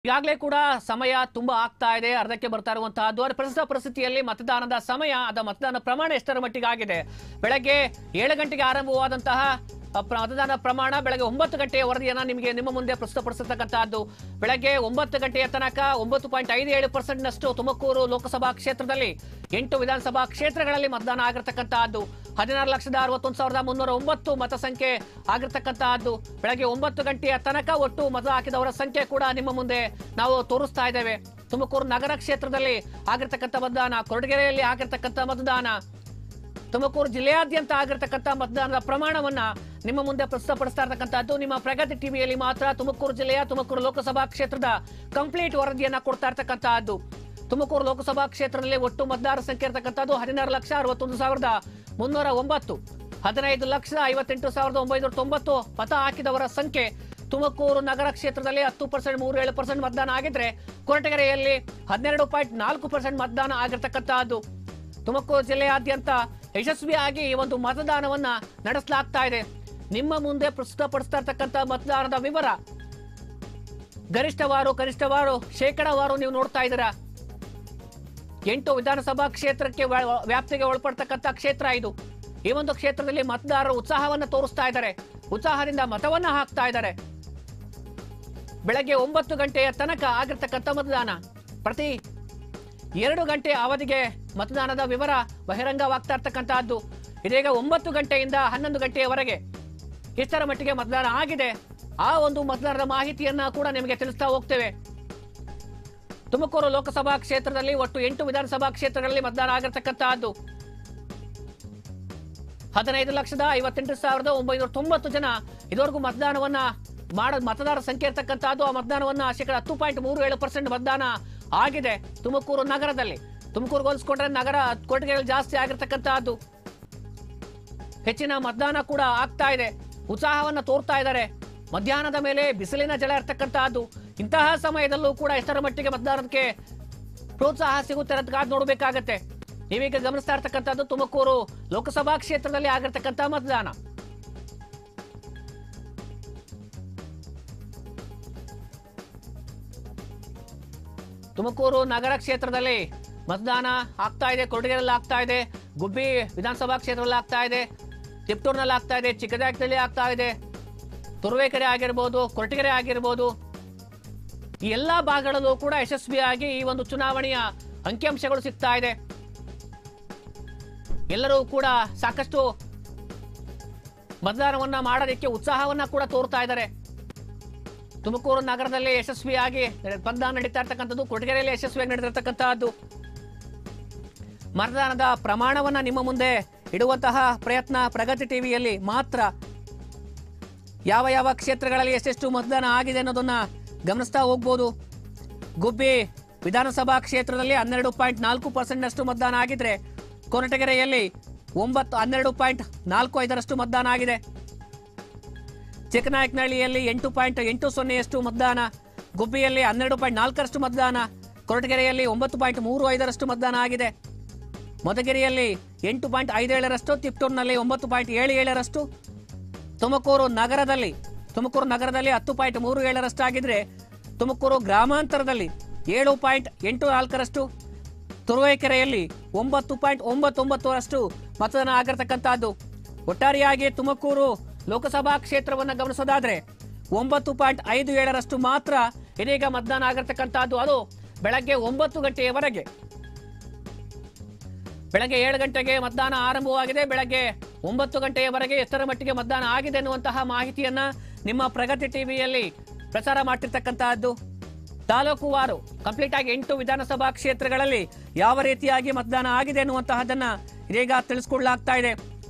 ಈಗಾಗಲೇ ಕೂಡ ಸಮಯ ತುಂಬಾ ಆಗ್ತಾ ಇದೆ ಅರ್ಧಕ್ಕೆ ಬರ್ತಾ ಇರುವಂತಹದ್ದು ಅದರ ಪ್ರಸ್ತುತ ಪರಿಸ್ಥಿತಿಯಲ್ಲಿ ಮತದಾನದ ಸಮಯ ಅದ ಮತದಾನ ಪ್ರಮಾಣ ಎಷ್ಟರ ಮಟ್ಟಿಗೆ ಆಗಿದೆ ಬೆಳಗ್ಗೆ ಏಳು ಗಂಟೆಗೆ ಆರಂಭವಾದಂತಹ ಅ, ಪ್ರ- ಮತದಾನ ಪ್ರಮಾಣ ಬೆಳಗ್ಗೆ ಒಂಬತ್ತು ಗಂಟೆಯ ವರದಿಯನ್ನ ನಿಮಗೆ ನಿಮ್ಮ ಮುಂದೆ ಪ್ರಸ್ತುತಪಡಿಸತಕ್ಕಂತಹದ್ದು ಬೆಳಗ್ಗೆ ಒಂಬತ್ತು ಗಂಟೆಯ ತನಕ ಒಂಬತ್ತು ಪಾಯಿಂಟ್ ಐದು ಏಳು ಪರ್ಸೆಂಟ್ ನಷ್ಟು ತುಮಕೂರು ಲೋಕಸಭಾ ಕ್ಷೇತ್ರದಲ್ಲಿ ಎಂಟು ವಿಧಾನಸಭಾ ಕ್ಷೇತ್ರಗಳಲ್ಲಿ ಮತದಾನ ಆಗಿರತಕ್ಕಂತಹದ್ದು ಹದಿನಾರು ಲಕ್ಷದ ಅರವತ್ತೊಂದು ಸಾವಿರದ ಮುನ್ನೂರ ಒಂಬತ್ತು ಮತ ಸಂಖ್ಯೆ ಆಗಿರ್ತಕ್ಕಂತಹದ್ದು ಬೆಳಗ್ಗೆ ಒಂಬತ್ತು ಗಂಟೆಯ ತನಕ ಒಟ್ಟು ಮತ ಹಾಕಿದವರ ಸಂಖ್ಯೆ ಕೂಡ ನಿಮ್ಮ ಮುಂದೆ ನಾವು ತೋರಿಸ್ತಾ ಇದ್ದೇವೆ ತುಮಕೂರು ನಗರ ಕ್ಷೇತ್ರದಲ್ಲಿ ಆಗಿರ್ತಕ್ಕಂಥ ಮತದಾನ ಕೊರಟಗೆರೆಯಲ್ಲಿ ಆಗಿರ್ತಕ್ಕಂಥ ಮತದಾನ ತುಮಕೂರು ಜಿಲ್ಲೆಯಾದ್ಯಂತ ಆಗಿರ್ತಕ್ಕಂಥ ಮತದಾನದ ಪ್ರಮಾಣವನ್ನ ನಿಮ್ಮ ಮುಂದೆ ಪ್ರಸ್ತುತಪಡಿಸ್ತಾ ಇರ್ತಕ್ಕಂಥದ್ದು ನಿಮ್ಮ ಪ್ರಗತಿ ಟಿವಿಯಲ್ಲಿ ಮಾತ್ರ ತುಮಕೂರು ಜಿಲ್ಲೆಯ ತುಮಕೂರು ಲೋಕಸಭಾ ಕ್ಷೇತ್ರದ ಕಂಪ್ಲೀಟ್ ವರದಿಯನ್ನ ಕೊಡ್ತಾ ಇರ್ತಕ್ಕಂಥದ್ದು ತುಮಕೂರು ಲೋಕಸಭಾ ಕ್ಷೇತ್ರದಲ್ಲಿ ಒಟ್ಟು ಮತದಾರರ ಸಂಖ್ಯೆ ಇರತಕ್ಕಂಥದ್ದು ಹದಿನಾರು ಲಕ್ಷ ಅರವತ್ತೊಂದು ಸಾವಿರದ ಮುನ್ನೂರ ಒಂಬತ್ತು ಹದಿನೈದು ಲಕ್ಷ ಐವತ್ತೆಂಟು ಸಾವಿರದ ಒಂಬೈನೂರ ತೊಂಬತ್ತು ಮತ ಹಾಕಿದವರ ಸಂಖ್ಯೆ ತುಮಕೂರು ನಗರ ಕ್ಷೇತ್ರದಲ್ಲಿ ಹತ್ತು ಪರ್ಸೆಂಟ್ ಮೂರು ಏಳು ಪರ್ಸೆಂಟ್ ಮತದಾನ ಆಗಿದ್ರೆ ಕೊರಟಗೆರೆಯಲ್ಲಿ ಹನ್ನೆರಡು ಪಾಯಿಂಟ್ ನಾಲ್ಕು ಪರ್ಸೆಂಟ್ ಮತದಾನ ಆಗಿರ್ತಕ್ಕಂಥದ್ದು ತುಮಕೂರು ಜಿಲ್ಲೆಯಾದ್ಯಂತ ಯಶಸ್ವಿಯಾಗಿ ಈ ಒಂದು ಮತದಾನವನ್ನ ನಡೆಸಲಾಗ್ತಾ ಇದೆ ನಿಮ್ಮ ಮುಂದೆ ಪ್ರಸ್ತುತಪಡಿಸ್ತಾ ಇರ್ತಕ್ಕಂಥ ಮತದಾನದ ವಿವರ ಗರಿಷ್ಠವಾರು ಕನಿಷ್ಠವಾರು ಶೇಕಡವಾರು ನೀವು ನೋಡ್ತಾ ಇದ್ದೀರಾ ಎಂಟು ವಿಧಾನಸಭಾ ಕ್ಷೇತ್ರಕ್ಕೆ ವ್ಯಾ- ವ್ಯಾಪ್ತಿಗೆ ಒಳಪಡ್ತಕ್ಕಂಥ ಕ್ಷೇತ್ರ ಇದು ಈ ಒಂದು ಕ್ಷೇತ್ರದಲ್ಲಿ ಮತದಾರರು ಉತ್ಸಾಹವನ್ನ ತೋರಿಸ್ತಾ ಇದ್ದಾರೆ ಉತ್ಸಾಹದಿಂದ ಮತವನ್ನ ಹಾಕ್ತಾ ಇದ್ದಾರೆ ಬೆಳಗ್ಗೆ ಒಂಬತ್ತು ಗಂಟೆಯ ತನಕ ಆಗಿರ್ತಕ್ಕಂಥ ಮತದಾನ ಪ್ರತಿ ಎರಡು ಗಂಟೆ ಅವಧಿಗೆ ಮತದಾನದ ವಿವರ ಬಹಿರಂಗವಾಗ್ತಾ ಇರ್ತಕ್ಕಂತಹದ್ದು ಇದೀಗ ಒಂಬತ್ತು ಗಂಟೆಯಿಂದ ಹನ್ನೊಂದು ಗಂಟೆಯವರೆಗೆ ಇಷ್ಟರ ಮಟ್ಟಿಗೆ ಮತದಾನ ಆಗಿದೆ ಆ ಒಂದು ಮತದಾರರ ಮಾಹಿತಿಯನ್ನ ಕೂಡ ನಿಮಗೆ ತಿಳಿಸ್ತಾ ಹೋಗ್ತೇವೆ ತುಮಕೂರು ಲೋಕಸಭಾ ಕ್ಷೇತ್ರದಲ್ಲಿ ಒಟ್ಟು ಎಂಟು ವಿಧಾನಸಭಾ ಕ್ಷೇತ್ರಗಳಲ್ಲಿ ಮತದಾನ ಆಗಿರ್ತಕ್ಕಂತಹದ್ದು ಹದಿನೈದು ಲಕ್ಷದ ಐವತ್ತೆಂಟು ಸಾವಿರದ ಒಂಬೈನೂರ ತೊಂಬತ್ತು ಜನ ಇದುವರೆಗೂ ಮತದಾನವನ್ನ ಮಾಡ ಮತದಾರ ಸಂಖ್ಯೆ ಇರ್ತಕ್ಕಂಥದ್ದು ಆ ಮತದಾನವನ್ನ ಶೇಕಡ ಹತ್ತು ಪಾಯಿಂಟ್ ಮೂರು ಏಳು ಪರ್ಸೆಂಟ್ ಮತದಾನ ಆಗಿದೆ ತುಮಕೂರು ನಗರದಲ್ಲಿ ತುಮಕೂರು ಹೋಲಿಸ್ಕೊಂಡ್ರೆ ನಗರ ಕೊರಟಗೆರೆಯಲ್ಲಿ ಜಾಸ್ತಿ ಆಗಿರ್ತಕ್ಕಂಥದ್ದು ಹೆಚ್ಚಿನ ಮತದಾನ ಕೂಡ ಆಗ್ತಾ ಇದೆ ಉತ್ಸಾಹವನ್ನ ತೋರ್ತಾ ಇದ್ದಾರೆ ಮಧ್ಯಾಹ್ನದ ಮೇಲೆ ಬಿಸಿಲಿನ ಜಲ ಇರ್ತಕ್ಕಂತಹದ್ದು ಇಂತಹ ಸಮಯದಲ್ಲೂ ಕೂಡ ಎಷ್ಟರ ಮಟ್ಟಿಗೆ ಮತದಾನಕ್ಕೆ ಪ್ರೋತ್ಸಾಹ ಸಿಗುತ್ತೆ ಅಂತ ಕಾದ್ ನೋಡಬೇಕಾಗತ್ತೆ ನೀವೀಗ ಗಮನಿಸ್ತಾ ಇರ್ತಕ್ಕಂಥದ್ದು ತುಮಕೂರು ಲೋಕಸಭಾ ಕ್ಷೇತ್ರದಲ್ಲಿ ಆಗಿರ್ತಕ್ಕಂಥ ಮತದಾನ ತುಮಕೂರು ನಗರ ಕ್ಷೇತ್ರದಲ್ಲಿ ಮತದಾನ ಆಗ್ತಾ ಇದೆ ಕೊರಟಗೆರೆಯಲ್ಲಿ ಆಗ್ತಾ ಇದೆ ಗುಬ್ಬಿ ವಿಧಾನಸಭಾ ಕ್ಷೇತ್ರದಲ್ಲಿ ಆಗ್ತಾ ಇದೆ ತಿಪ್ಟೂರಿನಲ್ಲಿ ಆಗ್ತಾ ಇದೆ ಚಿಕ್ಕದಾಗದಲ್ಲಿ ಆಗ್ತಾ ಇದೆ ತುರುವೇಕೆರೆ ಆಗಿರ್ಬೋದು ಕೊರಟಗೆರೆ ಆಗಿರ್ಬೋದು ಈ ಎಲ್ಲಾ ಭಾಗಗಳಲ್ಲೂ ಕೂಡ ಯಶಸ್ವಿಯಾಗಿ ಈ ಒಂದು ಚುನಾವಣೆಯ ಅಂಕಿಅಂಶಗಳು ಸಿಗ್ತಾ ಇದೆ ಎಲ್ಲರೂ ಕೂಡ ಸಾಕಷ್ಟು ಮತದಾನವನ್ನ ಮಾಡೋದಕ್ಕೆ ಉತ್ಸಾಹವನ್ನ ಕೂಡ ತೋರ್ತಾ ಇದ್ದಾರೆ ತುಮಕೂರು ನಗರದಲ್ಲಿ ಯಶಸ್ವಿಯಾಗಿ ಮತದಾನ ನಡೀತಾ ಇರ್ತಕ್ಕಂಥದ್ದು ಕೊರಟಗೆರೆಯಲ್ಲಿ ಯಶಸ್ವಿಯಾಗಿ ನಡೆದಿರ್ತಕ್ಕಂತಹದ್ದು ಮತದಾನದ ಪ್ರಮಾಣವನ್ನ ನಿಮ್ಮ ಮುಂದೆ ಇಡುವಂತಹ ಪ್ರಯತ್ನ ಪ್ರಗತಿ ಟಿವಿಯಲ್ಲಿ ಮಾತ್ರ ಯಾವ ಯಾವ ಕ್ಷೇತ್ರಗಳಲ್ಲಿ ಎಷ್ಟೆಷ್ಟು ಮತದಾನ ಆಗಿದೆ ಅನ್ನೋದನ್ನ ಗಮನಿಸ್ತಾ ಹೋಗ್ಬೋದು ಗುಬ್ಬಿ ವಿಧಾನಸಭಾ ಕ್ಷೇತ್ರದಲ್ಲಿ ಹನ್ನೆರಡು ಪಾಯಿಂಟ್ ನಾಲ್ಕು ಪರ್ಸೆಂಟ್ನಷ್ಟು ಮತದಾನ ಆಗಿದ್ರೆ ಕೊರಟಗೆರೆಯಲ್ಲಿ ಒಂಬತ್ತು ಹನ್ನೆರಡು ಪಾಯಿಂಟ್ ನಾಲ್ಕು ಐದರಷ್ಟು ಮತದಾನ ಆಗಿದೆ ಚಿಕ್ಕನಾಯಕನಹಳ್ಳಿಯಲ್ಲಿ ಎಂಟು ಪಾಯಿಂಟ್ ಎಂಟು ಸೊನ್ನೆಯಷ್ಟು ಮತದಾನ ಗುಬ್ಬಿಯಲ್ಲಿ ಹನ್ನೆರಡು ಪಾಯಿಂಟ್ ನಾಲ್ಕರಷ್ಟು ಮತದಾನ ಕೊರಟಗೆರೆಯಲ್ಲಿ ಒಂಬತ್ತು ಪಾಯಿಂಟ್ ಮೂರು ಐದರಷ್ಟು ಮತದಾನ ಆಗಿದೆ ಮಧುಗಿರಿಯಲ್ಲಿ ಎಂಟು ಪಾಯಿಂಟ್ ಐದೇಳರಷ್ಟು ತಿಪ್ಟೂರಿನಲ್ಲಿ ಒಂಬತ್ತು ಪಾಯಿಂಟ್ ಏಳು ಏಳರಷ್ಟು ತುಮಕೂರು ನಗರದಲ್ಲಿ ತುಮಕೂರು ನಗರದಲ್ಲಿ ಹತ್ತು ಪಾಯಿಂಟ್ ಮೂರು ಏಳರಷ್ಟು ಆಗಿದ್ರೆ ತುಮಕೂರು ಗ್ರಾಮಾಂತರದಲ್ಲಿ ಏಳು ಪಾಯಿಂಟ್ ಎಂಟು ನಾಲ್ಕರಷ್ಟು ತುರುವೇಕೆರೆಯಲ್ಲಿ ಒಂಬತ್ತು ಪಾಯಿಂಟ್ ಒಂಬತ್ತೊಂಬತ್ತರಷ್ಟು ಮತದಾನ ಆಗಿರ್ತಕ್ಕಂಥದ್ದು ಒಟ್ಟಾರೆಯಾಗಿ ತುಮಕೂರು ಲೋಕಸಭಾ ಕ್ಷೇತ್ರವನ್ನು ಗಮನಿಸೋದಾದ್ರೆ ಒಂಬತ್ತು ಪಾಯಿಂಟ್ ಐದು ಏಳರಷ್ಟು ಮಾತ್ರ ಇದೀಗ ಮತದಾನ ಆಗಿರ್ತಕ್ಕಂಥದ್ದು ಅದು ಬೆಳಗ್ಗೆ ಒಂಬತ್ತು ಗಂಟೆಯವರೆಗೆ ಬೆಳಗ್ಗೆ ಏಳು ಗಂಟೆಗೆ ಮತದಾನ ಆರಂಭವಾಗಿದೆ ಬೆಳಗ್ಗೆ ಒಂಬತ್ತು ಗಂಟೆಯವರೆಗೆ ಎಷ್ಟರ ಮಟ್ಟಿಗೆ ಮತದಾನ ಆಗಿದೆ ಅನ್ನುವಂತಹ ಮಾಹಿತಿಯನ್ನ ನಿಮ್ಮ ಪ್ರಗತಿ ಟಿವಿಯಲ್ಲಿ ಪ್ರಸಾರ ಮಾಡ್ತಿರ್ತಕ್ಕಂತಹದ್ದು ತಾಲೂಕುವಾರು ಕಂಪ್ಲೀಟ್ ಆಗಿ ಎಂಟು ವಿಧಾನಸಭಾ ಕ್ಷೇತ್ರಗಳಲ್ಲಿ ಯಾವ ರೀತಿಯಾಗಿ ಮತದಾನ ಆಗಿದೆ ಅನ್ನುವಂತಹದನ್ನ ಇದೀಗ ತಿಳಿಸ್ಕೊಡ್ಲಾಗ್ತಾ ಇದೆ